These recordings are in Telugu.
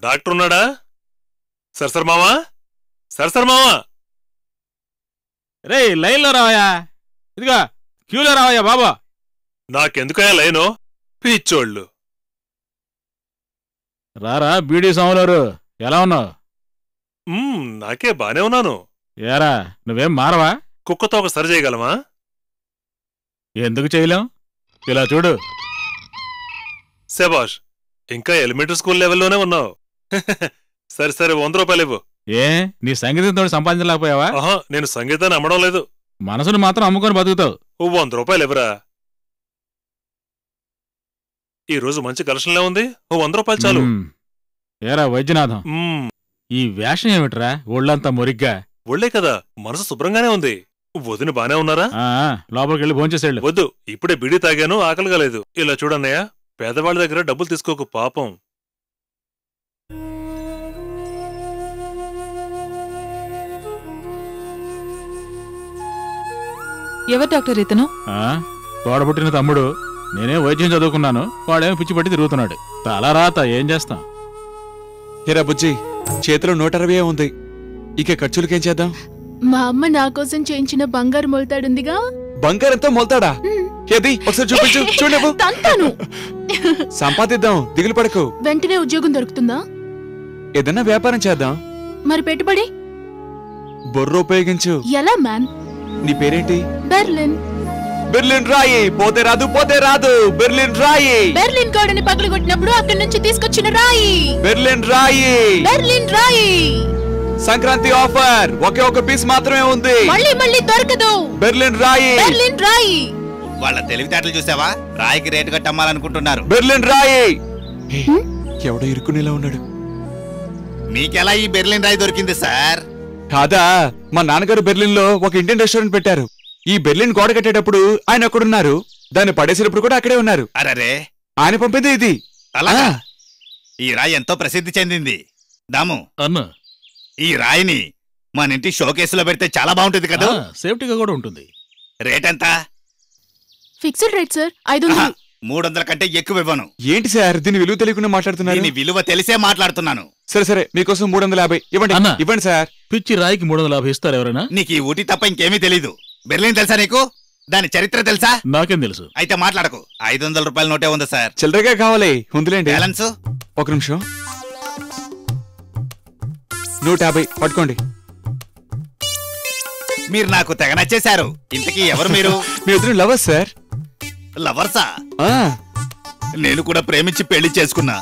డాక్టర్ ఉన్నాడా సర్సర్ మావా సర్సర్ మావా రే లైన్లో రావయ్యా ఇదిగా క్యూలో రావయ్యా బాబా నాకెందుకయ్యా లైను పిచ్చోళ్ళు రారా బీడీ సాములారు ఎలా ఉన్నావు మ్మ్, నాకే బానే ఉన్నాను ఏరా నువ్వేం మారవా కుక్కతో ఒక సరి చేయగలమా ఎందుకు చేయలేం ఇలా చూడు శబాష్ ఇంకా ఎలిమెంటరీ స్కూల్ లెవెల్లోనే ఉన్నావు సరే సరే వంద రూపాయలు ఇవ్వు ఏ నీ సంగీతంతో సంపాదించలేకపోయావా ఆహా నేను సంగీతాన్ని అమ్మడం లేదు మనసును మాత్రం అమ్ముకొని బతుకుతావు ఓ వంద రూపాయలు ఇవ్వరా ఈ రోజు మంచి కలెక్షన్లే ఉంది ఓ వంద రూపాయలు చాలు మ్మ్. ఏరా వైద్యనాథం మ్మ్, ఈ వేషం ఏమిట్రా ఒళ్ళంతా మురిగ్గా ఒళ్ళే కదా మనసు శుభ్రంగానే ఉంది వదిన బానే ఉన్నారా ఆ, లోపలికి వెళ్ళి భోంచేసేళ్ళు వద్దు ఇప్పుడే బిడి తాగాను ఆకలిగా లేదు ఇలా చూడన్నయ్య పేదవాళ్ళ దగ్గర డబ్బులు తీసుకోకు పాపం ఎవరు డాక్టర్ ఇతను ఆ, తోడబుట్టిన తమ్ముడు నేనే వైద్యం చదువుకున్నాను వాడేమో పిచ్చి పట్టి తిరుగుతున్నాడు తల రాత ఏం చేస్తాం హేరా బుజ్జి చేతిలో నూట అరవై ఉంది ఇక ఖర్చులకేం చేద్దాం మా అమ్మ నా కోసం చేయించిన బంగారు మొలతాడుందిగా బంగారంతో మొల్తాడా ఏది ఒకసారి చూపించు చూడవు తంతాను సంపాదిద్దాం దిగులు పడకు వెంటనే ఉద్యోగం దొరుకుతుందా ఏదన్నా వ్యాపారం చేద్దాం మరి పెట్టుబడి బొర్ర ఉపయోగించు ఎలా మ్యాన్ నీ పేరేంటి బెర్లిన్ బెర్లిన్ రాయి పోతే రాదు పోతే రాదు బెర్లిన్ రాయి బెర్లిన్ గోడని పగలగొట్టినప్పుడు అక్కడి నుంచి తీసుకొచ్చిన రాయి బెర్లిన్ రాయి బెర్లిన్ రాయి సంక్రాంతి ఆఫర్ ఒకే ఒక పీస్ మాత్రమే ఉంది మళ్ళీ మళ్ళీ దొరకదు బెర్లిన్ రాయి బెర్లిన్ రాయి వాళ్ళ తెలివితేటలు చూసావా రాయికి రేటు కట్టి అమ్మాలనుకుంటున్నారు బెర్లిన్ రాయి ఏ, ఎవడో ఇరుక్కునేలా ఉన్నాడు మీకెలా ఈ బెర్లిన్ రాయి దొరికింది సార్ కాదా మా నాన్నగారు బెర్లిన్ లో ఒక ఇండియన్ రెస్టారెంట్ పెట్టారు ఈ బెర్లిన్ గోడ కట్టేటప్పుడు ఆయన అక్కడున్నారు దాన్ని పడేసేటప్పుడు కూడా అక్కడే ఉన్నారు అరరే ఆయన పంపింది ఇది అలాగా ఆ. ఈ రాయి ఎంతో ప్రసిద్ధి చెందింది దాము అన్న ఈ రాయిని మన ఇంటి షోకేసులో పెడితే చాలా బాగుంటుంది కదా ఆ, సేఫ్టీగా కూడా ఉంటుంది రేట్ ఎంత ఫిక్స్డ్ రేట్ సార్ ఐదు ఆహా, వందలు మూడు వందల కంటే ఎక్కువ ఇవ్వను ఏంటి సార్ దీని విలువ తెలియకుండా మాట్లాడుతున్నారు దీని విలువ తెలిసే మాట్లాడుతున్నాను సరే సరే మీకోసం మూడు వందల యాభై ఇవ్వండి అన్న. ఇవ్వండి సార్ పిచ్చి రాయికి మూడు వందల యాభై ఇస్తారు ఎవరైనా నీకు ఈ ఊటి తప్ప ఇంకేమీ తెలీదు బెర్లిన్ తెలుసా నీకు దాని చరిత్ర తెలుసా నాకేం తెలుసు అయితే మాట్లాడకు ఐదు వందల రూపాయల నోటే ఉంది సార్ చిల్లరగా కావాలి ఉందిలేండి బ్యాలెన్స్ ఒక నిమిషం నూట యాభై పట్టుకోండి మీరు నాకు తెగ నచ్చేశారు ఇంతకీ ఎవరు మీరు మీ ఇద్దరు లవర్స్ సార్ లవర్సా ఆ, నేను కూడా ప్రేమించి పెళ్లి చేసుకున్నా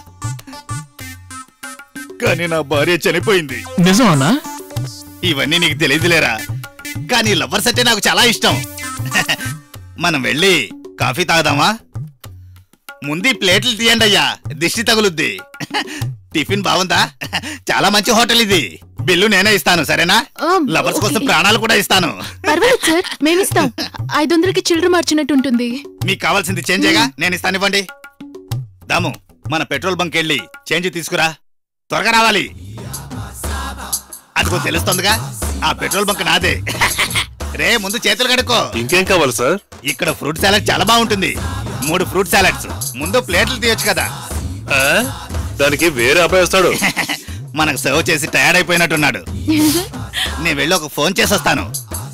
కానీ నా భార్య చనిపోయింది నిజం అన్నా ఇవన్నీ నీకు తెలియదులేరా కానీ లవర్స్ అంటే నాకు చాలా ఇష్టం మనం వెళ్ళి కాఫీ తాగుదామా ముందు ఈ ప్లేట్లు తీయండి అయ్యా దిష్టి తగులుద్ది టిఫిన్ బాగుందా చాలా మంచి హోటల్ ఇది బిల్లు నేనే ఇస్తాను సరేనా ఆ, లవర్స్ కోసం ఓకే. ప్రాణాలు కూడా ఇస్తాను పర్వాలేదు సార్ మేమిస్తాం ఐదు వందలకి చిల్లర మార్చినట్టు ఉంటుంది మీకు కావాల్సింది చేంజేగా నేను ఇస్తాను ఇవ్వండి దాము మన పెట్రోల్ బంక్ వెళ్ళి చేంజ్ తీసుకురా త్వరగా రావాలి అదిగో తెలుస్తుందిగా ఆ పెట్రోల్ బంక్ నాదే రే ముందు చేతులు కడుక్కో ఇంకేం కావాలి సార్ ఇక్కడ ఫ్రూట్ సాలడ్ చాలా బాగుంటుంది మూడు ఫ్రూట్ సాలడ్స్ ముందు ప్లేట్లు తీయొచ్చు కదా ఆ? దానికి వేరే అబ్బాయి వస్తాడు మనకు సర్వ్ చేసి టయర్డ్ అయిపోయినట్టున్నాడు నేను వెళ్ళి ఒక ఫోన్ చేసి వస్తాను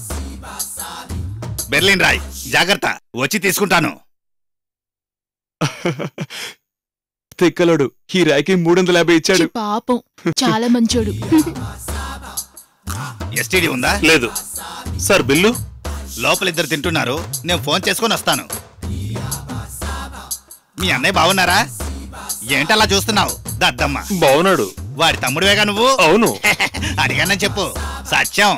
బెర్లిన్ రాయ్ జాగ్రత్త వచ్చి తీసుకుంటాను తిక్కలోడు ఈ రాయికి మూడు వందల యాభై ఇచ్చాడు ఛీ, పాపం చాలా మంచోడు ఎస్టీడీ ఉందా లేదు సార్ బిల్లు లోపల ఇద్దరు తింటున్నారు నేను ఫోన్ చేసుకొని వస్తాను మీ అన్నయ్య బాగున్నారా ఏంటలా చూస్తున్నావు దద్దమ్మ బాగున్నాడు వాడి తమ్ముడివేగా నువ్వు అవును అడిగానని చెప్పు సత్యం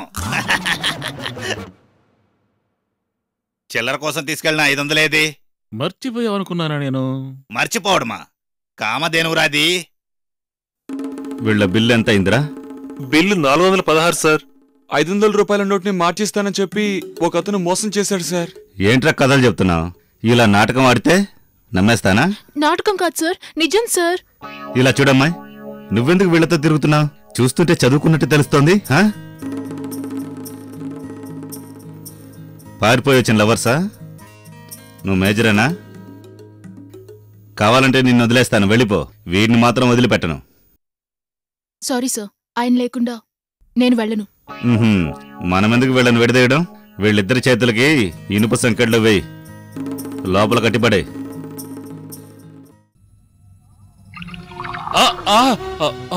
చిల్లర కోసం తీసుకెళ్ళిన ఐదు వందలేది మర్చిపోయావనుకున్నానా నేను మర్చిపోవడమా కామధేనురాది వీళ్ళ బిల్ ఎంత అయిందిరా బిల్లు నాలుగు వందల పదహారు సార్ ఐదు వందల రూపాయల నోట్ని మార్చిస్తానని చెప్పి ఒక అతను మోసం చేశాడు సార్ ఏంట్రా కథలు చెప్తున్నావు ఇలా నాటకం ఆడితే నమ్మేస్తానా నాటకం కాదు సార్ నిజం సార్ ఇలా చూడమ్మాయి నువ్వెందుకు వీళ్ళతో తిరుగుతున్నావు చూస్తుంటే చదువుకున్నట్టు తెలుస్తోంది హా? పారిపోయి వచ్చిన లవర్సా నువ్వు మేజరేనా కావాలంటే నిన్ను వదిలేస్తాను వెళ్ళిపో వీడిని మాత్రం వదిలిపెట్టను సారీ సార్ ఆయన లేకుండా నేను వెళ్ళను ఉహుం, మనమెందుకు వీళ్ళని విడదీయడం వీళ్ళిద్దరి చేతులకి ఇనుప సంకెళ్ళు వేయి లోపల కట్టిపడే ఆ, ఆ, ఆ, ఆ.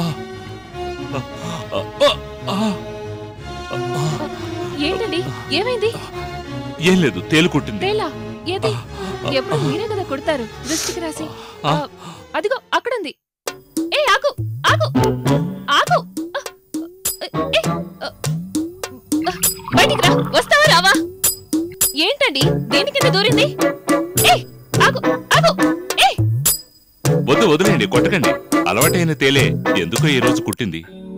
ఆ, ఆ, ఆ. ఏంటండి ఏమైంది ఏం లేదు తేలు కుట్టింది తేలా ఏది ఎప్పుడు మీరే కదా కొడతారు దృష్టికి రాసి ఆ. ఆ, అదిగో అక్కడుంది ఏ ఆగు ఆగు ఆగు ఆ, ఏ, ఆ, ఆ, బయటికి రా వస్తావా రావా ఏంటండి దేనికింద దూరింది ఏ ఆగు ఆగు ఏ వద్దు వదిలేండి కొట్టకండి అలవాటైన తేలే ఎందుకో ఈ రోజు కుట్టింది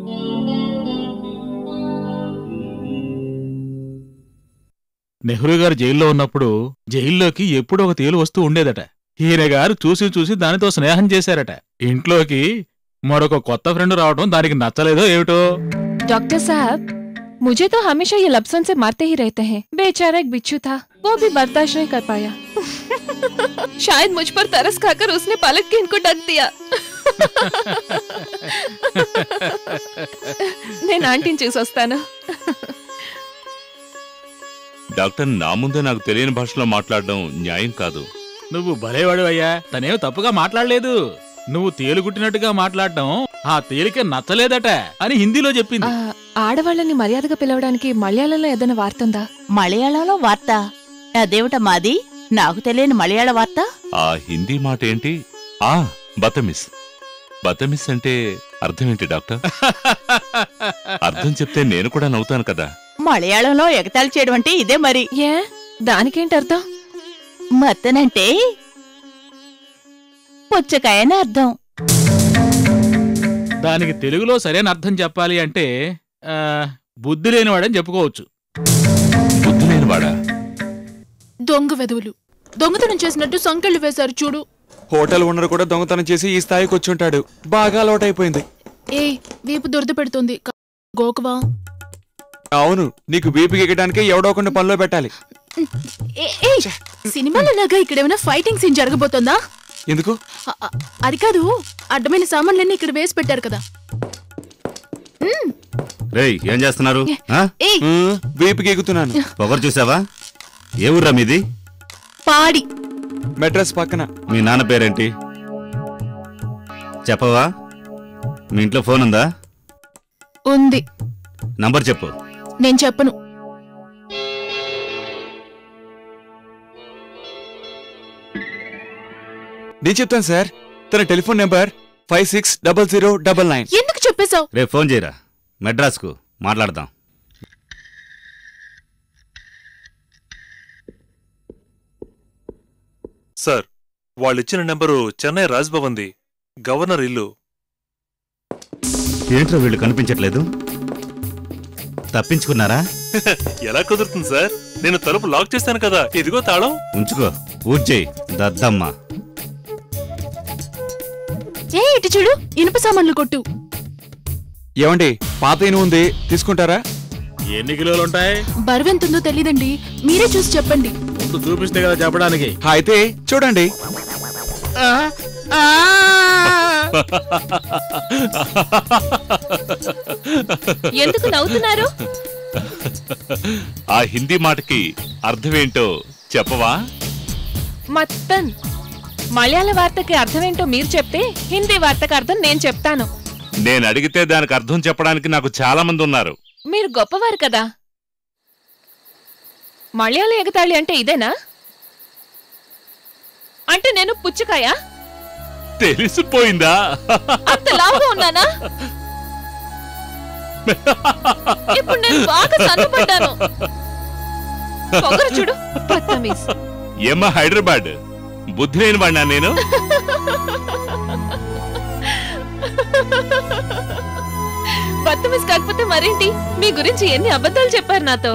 నెహ్రూ గారు జైల్లో ఉన్నప్పుడు జైల్లోకి ఎప్పుడో ఒక తేలు వస్తూ ఉండేదట ఈయన గారు చూసి చూసి దానితో స్నేహం చేశారట ఇంట్లోకి మరొక కొత్త ఫ్రెండ్ రావడం దానికి నచ్చలేదో ఏమిటో डॉक्टर साहब मुझे तो हमेशा ये लपसन से मारते ही रहते हैं बेचारा एक बिच्छू था वो भी बर्दाश्त नहीं कर पाया शायद मुझ पर तरस खाकर उसने पलट के इनको ढक दिया నేను ఆంటీని చూసి వస్తాను డాక్టర్ నా ముందే నాకు తెలియని భాషలో మాట్లాడడం న్యాయం కాదు నువ్వు భలేవాడివయ్యా తనేం తప్పుగా మాట్లాడలేదు నువ్వు తేలు కుట్టినట్టుగా మాట్లాడడం ఆ తేలికే నచ్చలేదట అని హిందీలో చెప్పింది ఆ, ఆడవాళ్ళని మర్యాదగా పిలవడానికి మలయాళంలో ఏదైనా వార్త ఉందా మలయాళంలో వార్త అదేమిటమ్మా అది నాకు తెలియని మలయాళ వార్త ఆ హిందీ మాట ఏంటి ఆ బతమిస్ బతమిస్ అంటే అర్థం ఏంటి డాక్టర్ అర్థం చెప్తే నేను కూడా నవ్వుతాను కదా మలయాళంలో ఎగతాళి చేయడం అంటే ఇదే మరి ఏ దానికేంటి అర్థం మత్తనంటే పుచ్చకాయని అర్థం దానికి తెలుగులో సరైన అర్థం చెప్పాలి అంటే ఆ, బుద్ధి లేనివాడని చెప్పుకోవచ్చు బుద్ధి లేనివాడా దొంగ వెధవులు దొంగతనం చేసినట్టు సంకెళ్ళు వేశారు చూడు హోటల్ ఓనర్ కూడా దొంగతనం చేసి ఈ స్థాయికి వచ్చి ఉంటాడు బాగా అలవాటైపోయింది ఏయ్ వీపు దురద పెడుతుంది క- గోకవా అవును నీకు బీపీ ఎక్కడానికే ఎవడో కొన్ని పనిలో పెట్టాలి ఏ- ఏయ్, సినిమాలో లాగా ఇక్కడ ఏమైనా ఫైటింగ్ సీన్ జరగబోతోందా ఎందుకు అ- అ- అది కాదు అడ్డమైన సామాన్లన్నీ ఇక్కడ వేసి పెట్టారు కదా రేయ్ ఏం చేస్తున్నారు ఆ? ఏయ్ బీపీకి ఎక్కుతున్నాను పొగరు చూసావా ఏ ఊర్రా మీది పాడి మెడ్రస్ పక్కన మీ నాన్న పేరేంటి చెప్పవా మీ ఇంట్లో ఫోన్ ఉందా ఉంది నంబర్ చెప్పు నేను చెప్పను నేను చెప్తాను సార్ తన telephone number five six double zero double nine ఎందుకు చెప్పేశావు రేపు ఫోన్ చేయరా మెడ్రాస్కు మాట్లాడదాం సార్ వాళ్ళిచ్చిన నెంబరు చెన్నై రాజ్భవన్ది గవర్నర్ ఇల్లు ఏంట్రా వీళ్ళు కనిపించట్లేదు తప్పించుకున్నారా ఎలా కుదురుతుంది సార్ నేను తలుపు లాక్ చేస్తాను కదా ఇదిగో తాళం ఉంచుకో పూజ చేయి దద్దమ్మ ఏ ఇటు చూడు ఇనుప సామాన్లు కొట్టు ఏమండి పాత ఇనుము ఉంది తీసుకుంటారా ఎన్ని కిలోలు ఉంటాయి బరువెంతుందో తెలీదండి మీరే చూసి చెప్పండి ముందు చూపిస్తే కదా చెప్పడానికి అయితే చూడండి ఎందుకు నవ్వుతున్నారు ఆ హిందీ మాటకి అర్థమేంటో చెప్పవా మత్తన్ మలయాళ వార్తకి అర్థమేంటో మీరు చెప్తే హిందీ వార్తకి అర్థం నేను చెప్తాను నేను అడిగితే దానికి అర్థం చెప్పడానికి నాకు చాలా మంది ఉన్నారు మీరు గొప్పవారు కదా మలయాళ ఎగతాళి అంటే ఇదేనా అంటే నేను పుచ్చకాయ తెలిసిపోయిందా అంత లావుగా ఉన్నానా ఇప్పుడు నేను బాగా సన్నపడ్డాను పొగరు చూడు బద్దమీస్. ఏమ్మా హైదరాబాద్ బుద్ధి లేని వాడినా నేను బద్దమీస్ కాకపోతే మరేంటి మీ గురించి ఎన్ని అబద్ధాలు చెప్పారు నాతో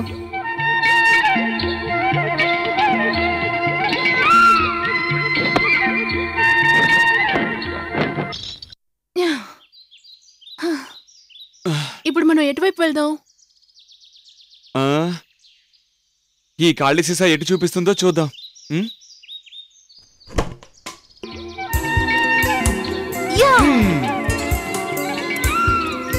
ఇప్పుడు మనం ఎటువైపు వెళ్దాం ఆ, ఈ ఖాళీ సీసా ఎటు చూపిస్తుందో చూద్దాం ఉం? యా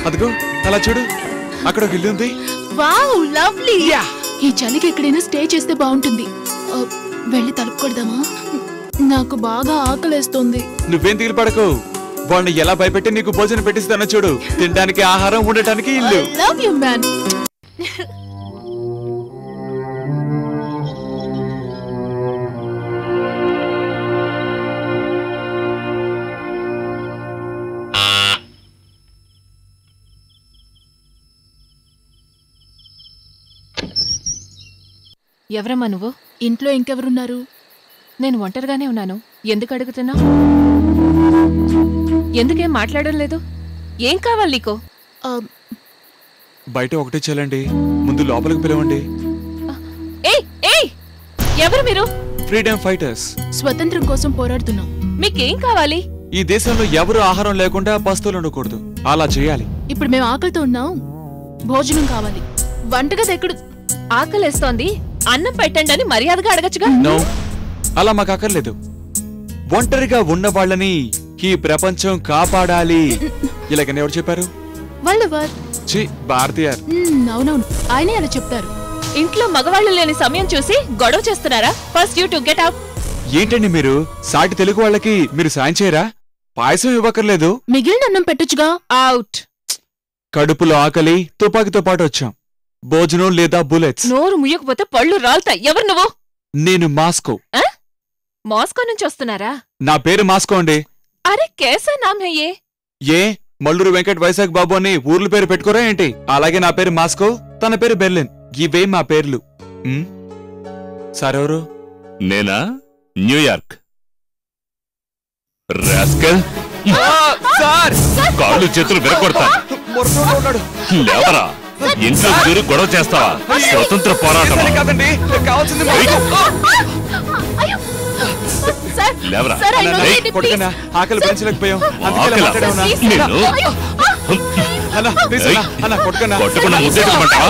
అదిగో అలా చూడు అక్కడ ఒక ఇల్లు ఉంది వావ్ లవ్లీ ఈ చలికి ఎక్కడైనా స్టే చేస్తే బాగుంటుంది ఆ, వెళ్ళి తలుపు కొడదామా నాకు బాగా ఆకలేస్తుంది నువ్వేం దిగులు పడకు వాళ్ళని ఎలా భయపెట్టి నీకు భోజనం పెట్టిస్తానో చూడు తినడానికి ఆహారం ఉండటానికి ఇల్లు లవ్ యు మ్యాన్ ఎవరమ్మా నువ్వు ఇంట్లో ఇంకెవరున్నారు నేను ఒంటరిగానే ఉన్నాను ఎందుకు అడుగుతున్నావు ఎందుకేం మాట్లాడడం లేదు ఏం కావాలి నీకు ఆ, బయట ఒకటే చెల్లండి ముందు లోపలికి పిలవండి ఏయ్ ఏయ్ ఎవరు మీరు ఫ్రీడమ్ ఫైటర్స్ స్వతంత్రం కోసం పోరాడుతున్నాం మీకేం కావాలి ఈ దేశంలో ఎవరు ఆహారం లేకుండా పస్తులు ఉండకూడదు అలా చేయాలి ఇప్పుడు మేము ఆకలితో ఉన్నాం భోజనం కావాలి వంటగది ఎక్కడ ఆకలేస్తోంది అన్నం పెట్టండి అని మర్యాదగా అడగచ్చుగా నో అలా మాకు అక్కర్లేదు ఒంటరిగా ఉన్న వాళ్ళని ఈ ప్రపంచం కాపాడాలి ఇలాగని ఎవరు చెప్పారు వాళ్ళెవర్ చి భారతీయర్ మ్మ్, అవునవును ఆయనే అలా చెప్తారు ఇంట్లో మగవాళ్ళు లేని సమయం చూసి గొడవ చేస్తున్నారా first you to get out ఏంటండి మీరు సాటి తెలుగు వాళ్ళకి మీరు సాయం చేయరా పాయసం ఇవ్వక్కర్లేదు మిగిలిన అన్నం పెట్టొచ్చుగా అవుట్ కడుపులో ఆకలి తుపాకీతో పాటు వచ్చాం భోజనం లేదా బుల్లెట్స్ నోరు ముయ్యకపోతే పళ్ళు రాలుతాయి ఎవరు నువ్వు నేను మాస్కో మాస్కో నుంచి వస్తున్నారా నా పేరు మాస్కో అండి అరే కేసా నామ్ హై ఏ ఏ మల్లూరు వెంకట్ వైశాఖ్ బాబు అని ఊర్ల పేరు పెట్టుకోరా ఏంటి అలాగే నా పేరు మాస్కో తన పేరు బెర్లిన్ ఇవే మా పేర్లు ఉమ్? సారెవరు నేనా న్యూయార్క్ రాస్కల్ సార్ కాళ్ళు చేతులు విరగొడతా ఉన్నాడు లేవరా ఇంట్లో దూరి గొడవ చేస్తావా స్వతంత్ర పోరాటం కాదండి కావాల్సింది సార్ లేవరా సార్, I know ఏయ్, it, కొడుకన్నా ఆకలి పెంచలేకపోయాం అందుకే ఇలా ఆకలా? మాట్లాడావునా? నిన్ను అన్నా, please అన్నా, అన్నా, కొడుకన్నా. కొట్టకుండా ముద్దెట్టుకుంటావా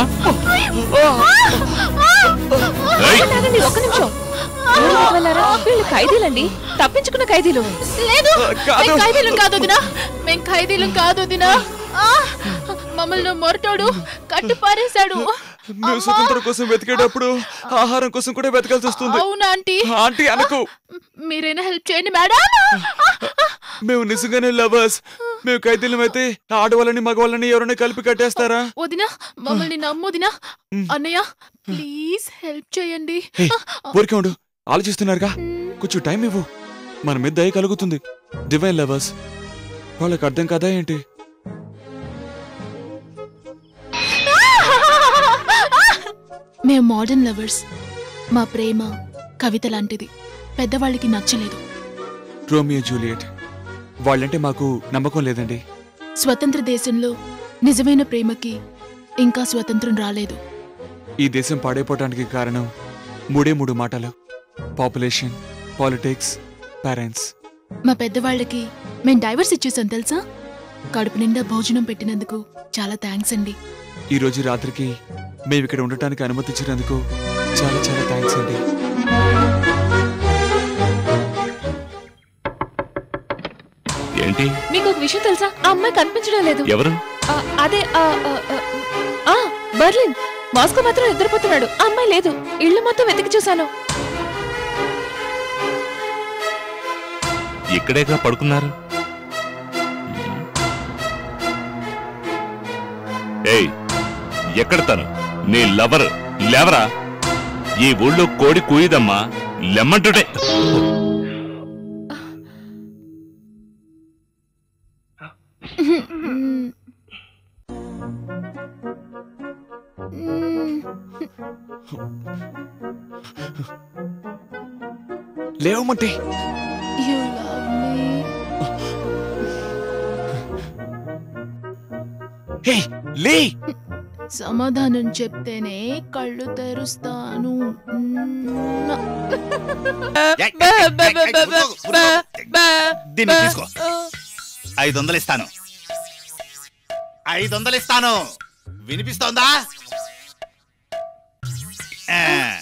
ఏయ్, ఆగండి ఒక్క నిమిషం ఎవరు వదలరా? వీళ్ళు ఖైదీలండి తప్పించుకున్న ఖైదీలు లేదు కాదు. మేము ఖైదీలం కాదు వదినా మేము ఖైదీలం కాదు వదినా ఆ, మమ్మల్ని మొరటోడు కట్టి పారేశాడు నువ్వు స్వతంత్రం కోసం వెతికేటప్పుడు ఆహారం కోసం కూడా వెతకాల్సి వస్తుంది అవునా ఆంటీ ఆంటీ అనకు మీరైనా హెల్ప్ చేయండి మేడం మేము నిజంగానే లవర్స్ మేము ఖైదీలం అయితే ఆడవాళ్ళని మగవాళ్ళని ఎవరైనా కలిపి కట్టేస్తారా వదినా మమ్మల్ని నమ్మొదినా అన్నయ్య ప్లీజ్ హెల్ప్ చేయండి హే, ఊరికే ఉండు ఆలోచిస్తున్నారుగా కొంచెం టైం ఇవ్వు మన మీద దయ కలుగుతుంది డివైన్ లవర్స్ వాళ్ళకి అర్థం కదా ఏంటి మేము మోడర్న్ లవర్స్ మా ప్రేమ కవిత లాంటిది పెద్దవాళ్ళకి నచ్చలేదు రోమియో జూలియట్ వాళ్ళంటే మాకు నమ్మకం లేదండి స్వతంత్ర దేశంలో నిజమైన ప్రేమకి ఇంకా స్వతంత్రం రాలేదు ఈ దేశం పాడైపోవటానికి కారణం మూడే మూడు మాటలు పాపులేషన్ పాలిటిక్స్ పేరెంట్స్ మా పెద్దవాళ్ళకి మేం డైవర్స్ ఇచ్చేసాం తెలుసా కడుపు నిండా భోజనం పెట్టినందుకు చాలా థ్యాంక్స్ అండి ఈ రోజు రాత్రికి మేము ఇక్కడ ఉండటానికి అనుమతించినందుకు చాలా చాలా థ్యాంక్స్ అండి ఏంటి మీకు ఒక విషయం తెలుసా ఆ అమ్మాయి కనిపించడం లేదు ఎవరు ఆ, అదే ఆ, ఆ, ఆ, ఆ, బర్లిన్ మాస్కో మాత్రం నిద్రపోతున్నాడు ఆ అమ్మాయి లేదు ఇల్లు మొత్తం వెతికి చూశాను ఇక్కడేగా పడుకున్నారు ఏయ్ ఎక్కడ తను నీ లవర్ లేవరా ఈ ఊళ్ళో కోడి కూయిదమ్మా లెమ్మంటుంటే లేవమంటే You love me. హే లే సమాధానం చెప్తేనే కళ్ళు తెరుస్తాను దీన్ని తీసుకో ఐదు వందలు ఇస్తాను ఐదు వందలు ఇస్తాను వినిపిస్తోందా ఆ.